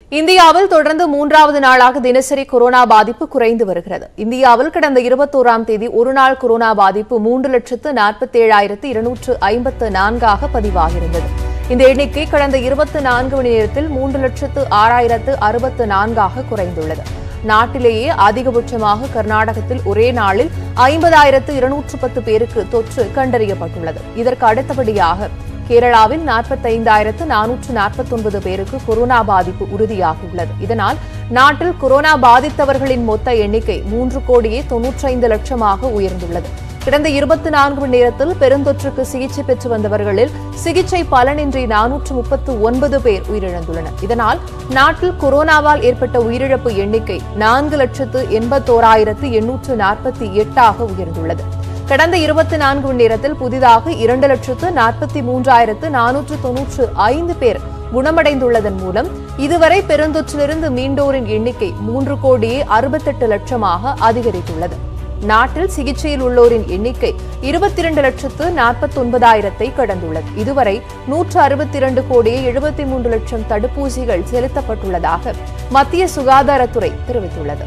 இந்தியாவில் தொடர்ந்து மூன்றாவது நாளாக தினசரி கொரோனா பாதிப்பு குறைந்து வருகிறது இந்தியாவில் கடந்த இருபத்தோராம் தேதி ஒருநாள் கொரோனா பாதிப்பு மூன்று லட்சத்து நாற்பத்தி ஏழாயிரத்து இருநூற்று ஐம்பத்து நான்காக பதிவாகியிருந்தது இந்த எண்ணிக்கை கடந்த இருபத்தி நான்கு மணி நேரத்தில் மூன்று லட்சத்து ஆறாயிரத்து அறுபத்து நான்காக குறைந்துள்ளது நாட்டிலேயே அதிகபட்சமாக கர்நாடகத்தில் ஒரே நாளில் ஐம்பதாயிரத்து இருநூற்று பத்து பேருக்கு தொற்று கண்டறியப்பட்டுள்ளது இதற்கு அடுத்தபடியாக கேரளாவில் நாற்பத்தைந்தாயிரத்து நானூற்று நாற்பத்தொன்பது பேருக்கு கொரோனா பாதிப்பு உறுதியாகியுள்ளது இதனால் நாட்டில் கொரோனா பாதித்தவர்களின் மொத்த எண்ணிக்கை மூன்று கோடியே தொன்னூற்றைந்து லட்சமாக உயர்ந்துள்ளது கடந்த இருபத்தி நான்கு மணி நேரத்தில் பெருந்தொற்றுக்கு சிகிச்சை பெற்று வந்தவர்களில் சிகிச்சை பலனின்றி நானூற்று முப்பத்து ஒன்பது பேர் உயிரிழந்துள்ளனர் இதனால் நாட்டில் கொரோனாவால் ஏற்பட்ட உயிரிழப்பு எண்ணிக்கை நான்கு லட்சத்து எண்பத்தோராயிரத்து எண்ணூற்று நாற்பத்தி எட்டாக உயர்ந்துள்ளது கடந்த இருபத்தி நான்கு மணி நேரத்தில் புதிதாக இரண்டு லட்சத்து நாற்பத்தி மூன்றாயிரத்து நானூற்று தொன்னூற்று ஐந்து பேர் குணமடைந்துள்ளதன் மூலம் இதுவரை பெருந்தொற்றிலிருந்து மீண்டோரின் எண்ணிக்கை மூன்று கோடியே அறுபத்தெட்டு லட்சமாக அதிகரித்துள்ளது நாட்டில் சிகிச்சையில் உள்ளோரின் எண்ணிக்கை இருபத்தி இரண்டு லட்சத்து நாற்பத்தி ஒன்பதாயிரத்தை கடந்துள்ளது இதுவரை நூற்று அறுபத்தி இரண்டு கோடியே எழுபத்தி மூன்று லட்சம் தடுப்பூசிகள் செலுத்தப்பட்டுள்ளதாக மத்திய சுகாதாரத்துறை தெரிவித்துள்ளது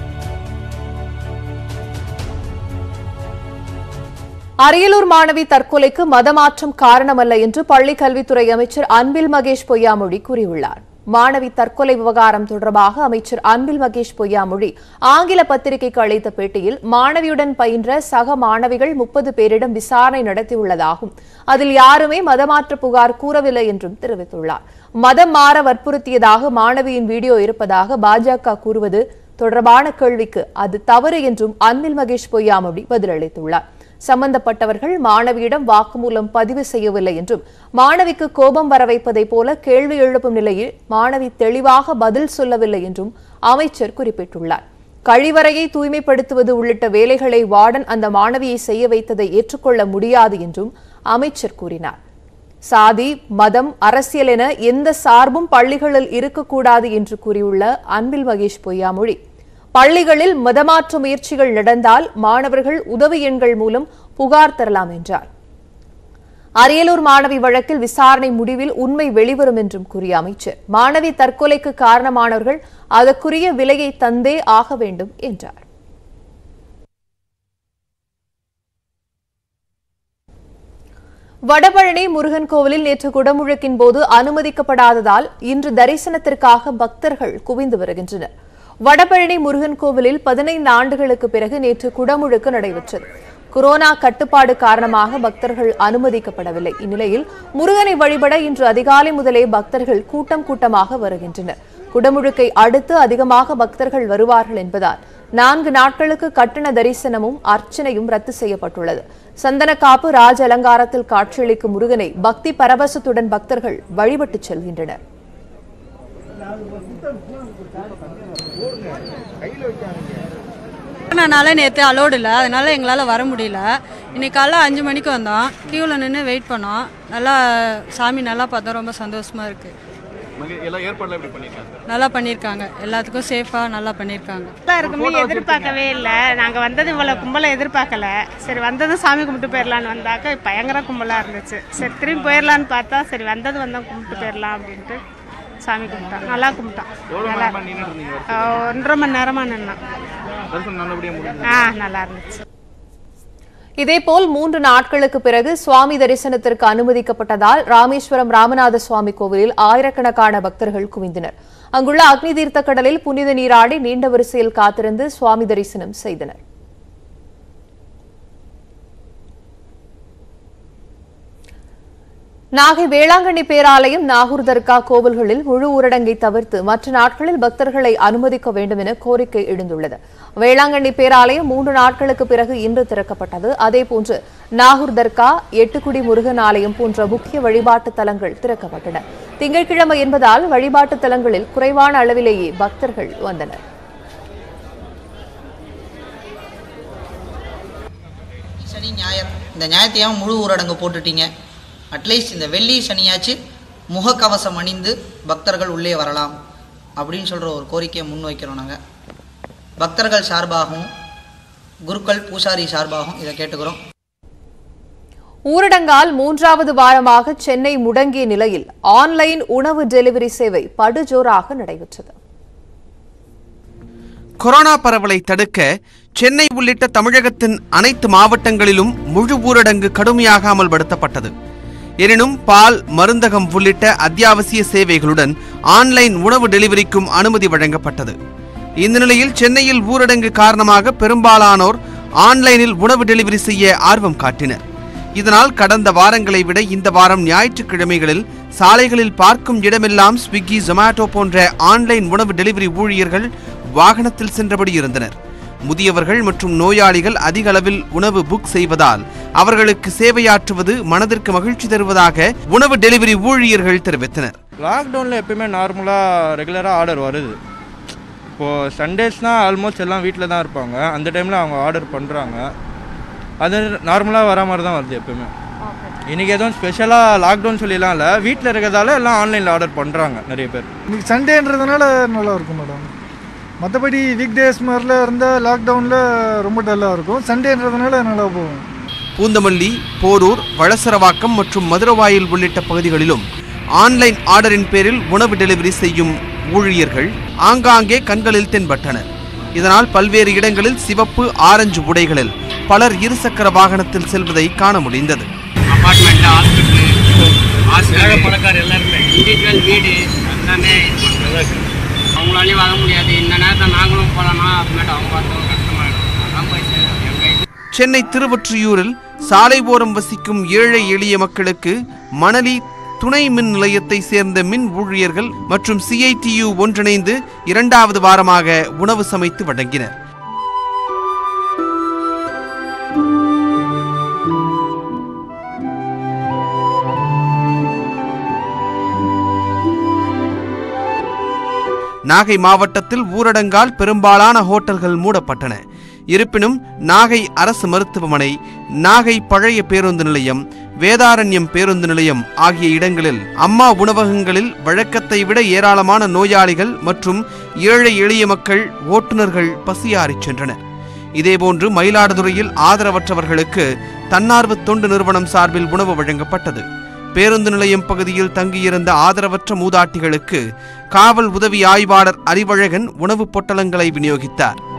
அரியலூர் மாணவி தற்கொலைக்கு மதமாற்றம் காரணமல்ல என்று பள்ளிக் கல்வித்துறை அமைச்சர் அன்பில் மகேஷ் பொய்யாமொழி கூறியுள்ளார் மாணவி தற்கொலை விவகாரம் தொடர்பாக அமைச்சர் அன்பில் மகேஷ் பொய்யாமொழி ஆங்கில பத்திரிகைக்கு அளித்த பேட்டியில் மாணவியுடன் பயின்ற சக மாணவிகள் முப்பது பேரிடம் விசாரணை நடத்தியுள்ளதாகவும் அதில் யாருமே மதமாற்ற புகார் கூறவில்லை என்றும் தெரிவித்துள்ளார் மதம் மாற வற்புறுத்தியதாக மாணவியின் வீடியோ இருப்பதாக பாஜக கூறுவது தொடர்பான கேள்விக்கு அது தவறு என்றும் அன்பில் மகேஷ் பொய்யாமொழி பதிலளித்துள்ளார் சம்பந்தப்பட்டவர்கள் மாணவியிடம் வாக்குமூலம் பதிவு செய்யவில்லை என்றும் மாணவிக்கு கோபம் வர வைப்பதைப் போல கேள்வி எழுப்பும் நிலையில் மாணவி தெளிவாக பதில் சொல்லவில்லை என்றும் அமைச்சர் குறிப்பிட்டுள்ளார் கழிவறையை தூய்மைப்படுத்துவது உள்ளிட்ட வேலைகளை வார்டன் அந்த மாணவியை செய்ய வைத்ததை ஏற்றுக்கொள்ள முடியாது என்றும் அமைச்சர் கூறினார் சாதி மதம் அரசியல் என எந்த சார்பும் பள்ளிகளில் இருக்கக்கூடாது என்று கூறியுள்ள அன்பில் மகேஷ் பொய்யாமொழி பள்ளிகளில் மதமாற்ற முயற்சிகள் நடந்தால் மாணவர்கள் உதவி எண்கள் மூலம் புகார் தரலாம் என்றார் அரியலூர் மாணவி வழக்கில் விசாரணை முடிவில் உண்மை வெளிவரும் என்றும் கூறிய அமைச்சர் மாணவி தற்கொலைக்கு காரணமானவர்கள் அதற்குரிய விலையை தந்தே ஆக வேண்டும் என்றார் வடபழனி முருகன் கோவிலில் நேற்று குடமுழக்கின் போது அனுமதிக்கப்படாததால் இன்று தரிசனத்திற்காக பக்தர்கள் குவிந்து வருகின்றனர் வடபழனி முருகன் கோவிலில் பதினைந்து ஆண்டுகளுக்கு பிறகு நேற்று குடமுழுக்கு நடைபெற்றது கொரோனா கட்டுப்பாடு காரணமாக பக்தர்கள் அனுமதிக்கப்படவில்லை இந்நிலையில் முருகனை வழிபட இன்று அதிகாலை முதலே பக்தர்கள் கூட்டம் கூட்டமாக வருகின்றனர் குடமுழுக்கை அடுத்து அதிகமாக பக்தர்கள் வருவார்கள் என்பதால் நான்கு நாட்களுக்கு கட்டண தரிசனமும் அர்ச்சனையும் ரத்து செய்யப்பட்டுள்ளது சந்தனக்காப்பு ராஜ அலங்காரத்தில் காட்சியளிக்கும் முருகனை பக்தி பரவசத்துடன் பக்தர்கள் வழிபட்டு செல்கின்றனர் கொரோனானால நேற்று அலோடு இல்லை அதனால எங்களால் வர முடியல இன்னைக்கு காலைல அஞ்சு மணிக்கு வந்தோம் கியூவில் நின்று வெயிட் பண்ணோம் நல்லா சாமி நல்லா பார்த்தோம் ரொம்ப சந்தோஷமா இருக்கு மகே- எல்லா ஏற்பாடுலாம் எப்படி பண்ணிருக்காங்க நல்லா பண்ணியிருக்காங்க எல்லாத்துக்கும் சேஃபாக நல்லா பண்ணியிருக்காங்க நல்லா இருக்குமே எதிர்பார்க்கவே இல்லை நாங்கள் வந்தது இவ்வளோ கும்பலை எதிர்பார்க்கல சரி வந்ததும் சாமி கும்பிட்டு போயிடலான்னு வந்தாக்க பயங்கர கும்பலாக இருந்துச்சு சரி திரும்பி போயிடலான்னு பார்த்தா சரி வந்தது வந்தோம் கும்பிட்டு போயிடலாம் அப்படின்ட்டு சாமி கும்பிட்டான் நல்லா கும்பிட்டான் எவ்வளவு நல்லா நேரமா நின்னுட்டு இருந்தீங்க ஆஹ் ஒன்றரை மணி நேரமாக நின்னான் தரிசனம் நல்லபடியா முடிஞ்சது ஆ நல்லா இருந்துச்சு இதேபோல் மூன்று நாட்களுக்கு பிறகு சுவாமி தரிசனத்திற்கு அனுமதிக்கப்பட்டதால் ராமேஸ்வரம் ராமநாத சுவாமி கோவிலில் ஆயிரக்கணக்கான பக்தர்கள் குவிந்தனர் அங்குள்ள அக்னி தீர்த்த கடலில் புனித நீராடி நீண்ட வரிசையில் காத்திருந்து சுவாமி தரிசனம் செய்தனர் நாகை வேளாங்கண்ணி பேராலயம் நாகூர் தர்கா கோவில்களில் முழு ஊரடங்கை தவிர்த்து மற்ற நாட்களில் பக்தர்களை அனுமதிக்க வேண்டும் என கோரிக்கை எழுந்துள்ளது வேளாங்கண்ணி பேராலயம் மூன்று நாட்களுக்கு பிறகு இன்று திறக்கப்பட்டது அதேபோன்று நாகூர் தர்கா எட்டுக்குடி முருகன் ஆலயம் போன்ற முக்கிய வழிபாட்டு தலங்கள் திறக்கப்பட்டன திங்கட்கிழமை என்பதால் வழிபாட்டு தலங்களில் குறைவான அளவிலேயே பக்தர்கள் வந்தனர் சனி ஞாயிறு இந்த ஞாயிற்றையும் முழு ஊரடங்கு போட்டுட்டீங்க அட்லீஸ்ட் இந்த வெள்ளி சனியாச்சு முகக்கவசம் அணிந்து பக்தர்கள் உள்ளே வரலாம் அப்படின்னு சொல்கிற ஒரு கோரிக்கையை முன்வைக்கிறோம் நாங்கள் பக்தர்கள் சார்பாகவும் குருக்கள் பூசாரி சார்பாகவும் இதை கேட்டுக்கிறோம் ஊரடங்கால் மூன்றாவது வாரமாக சென்னை முடங்கிய நிலையில் ஆன்லைன் உணவு டெலிவரி சேவை படுஜோராக நடைபெற்றது கொரோனா பரவலை தடுக்க சென்னை உள்ளிட்ட தமிழகத்தின் அனைத்து மாவட்டங்களிலும் முழு ஊரடங்கு கடுமையாக அமல்படுத்தப்பட்டது எனினும் பால் மருந்தகம் உள்ளிட்ட அத்தியாவசிய சேவைகளுடன் ஆன்லைன் உணவு டெலிவரிக்கும் அனுமதி வழங்கப்பட்டது இந்த நிலையில் சென்னையில் ஊரடங்கு காரணமாக பெரும்பாலானோர் ஆன்லைனில் உணவு டெலிவரி செய்ய ஆர்வம் காட்டினர் இதனால் கடந்த வாரங்களை விட இந்த வாரம் ஞாயிற்றுக்கிழமைகளில் சாலைகளில் பார்க்கும் இடமெல்லாம் ஸ்விக்கி ஜொமேட்டோ போன்ற ஆன்லைன் உணவு டெலிவரி ஊழியர்கள் வாகனத்தில் சென்றபடி இருந்தனர் முதியவர்கள் மற்றும் நோயாளிகள் அதிக அளவில் உணவு புக் செய்வதால் அவர்களுக்கு சேவையாற்றுவது மனதிற்கு மகிழ்ச்சி தருவதாக உணவு டெலிவரி ஊழியர்கள் தெரிவித்தனர் லாக்டவுனில் எப்பயுமே நார்மலாக ரெகுலராக ஆர்டர் வருது இப்போது சண்டேஸ்னால் ஆல்மோஸ்ட் எல்லாம் வீட்டில் தான் இருப்பாங்க அந்த டைமில் அவங்க ஆர்டர் பண்ணுறாங்க அது நார்மலாக வர மாதிரி தான் வருது எப்பயுமே இன்றைக்கி எதுவும் ஸ்பெஷலாக லாக்டவுன் சொல்லிலாம் இல்லை வீட்டில் இருக்கிறதால எல்லாம் ஆன்லைனில் ஆர்டர் பண்ணுறாங்க நிறைய பேர் இன்னைக்கு சண்டேன்றதுனால நல்லா இருக்கும் மேடம் மற்றபடி வீக் டேஸ் மாதிரில இருந்தால் லாக்டவுனில் ரொம்ப டல்லாக இருக்கும் சண்டேன்றதுனால நல்லா போகும் பூந்தமல்லி போரூர் வளசரவாக்கம் மற்றும் மதுரவாயில் உள்ளிட்ட பகுதிகளிலும் ஆன்லைன் ஆர்டரின் பேரில் உணவு டெலிவரி செய்யும் ஊழியர்கள் ஆங்காங்கே கண்களில் தென்பட்டனர் இதனால் பல்வேறு இடங்களில் சிவப்பு ஆரஞ்சு உடைகளில் பலர் இருசக்கர வாகனத்தில் செல்வதை காண முடிந்தது அப்பார்ட்மெண்ட் ஹாஸ்பிட்டல் ஹாஸ்பிட்டல் பணக்கார எல்லாருமே இண்டிவிஜுவல் வீடு எல்லாமே அவங்களாலையும் வர முடியாது இந்த நேரத்தில் நாங்களும் போகலான்னா அப்புறமேட்டு அவங்க பார்த்தவங்க கஷ்டமாயிடும் அதான் போய் எங்கள் சென்னை திருவொற்றியூரில் சாலை ஓரம் வசிக்கும் ஏழை எளிய மக்களுக்கு மணலி துணை மின் நிலையத்தை சேர்ந்த மின் ஊழியர்கள் மற்றும் சிஐடியு ஒன்றிணைந்து இரண்டாவது வாரமாக உணவு சமைத்து வழங்கினர் நாகை மாவட்டத்தில் ஊரடங்கால் பெரும்பாலான ஹோட்டல்கள் மூடப்பட்டன இருப்பினும் நாகை அரசு மருத்துவமனை நாகை பழைய பேருந்து நிலையம் வேதாரண்யம் பேருந்து நிலையம் ஆகிய இடங்களில் அம்மா உணவகங்களில் வழக்கத்தை விட ஏராளமான நோயாளிகள் மற்றும் ஏழை எளிய மக்கள் ஓட்டுநர்கள் பசியாறிச் சென்றனர் இதேபோன்று மயிலாடுதுறையில் ஆதரவற்றவர்களுக்கு தன்னார்வ தொண்டு நிறுவனம் சார்பில் உணவு வழங்கப்பட்டது பேருந்து நிலையம் பகுதியில் தங்கியிருந்த ஆதரவற்ற மூதாட்டிகளுக்கு காவல் உதவி ஆய்வாளர் அறிவழகன் உணவுப் பொட்டலங்களை விநியோகித்தார்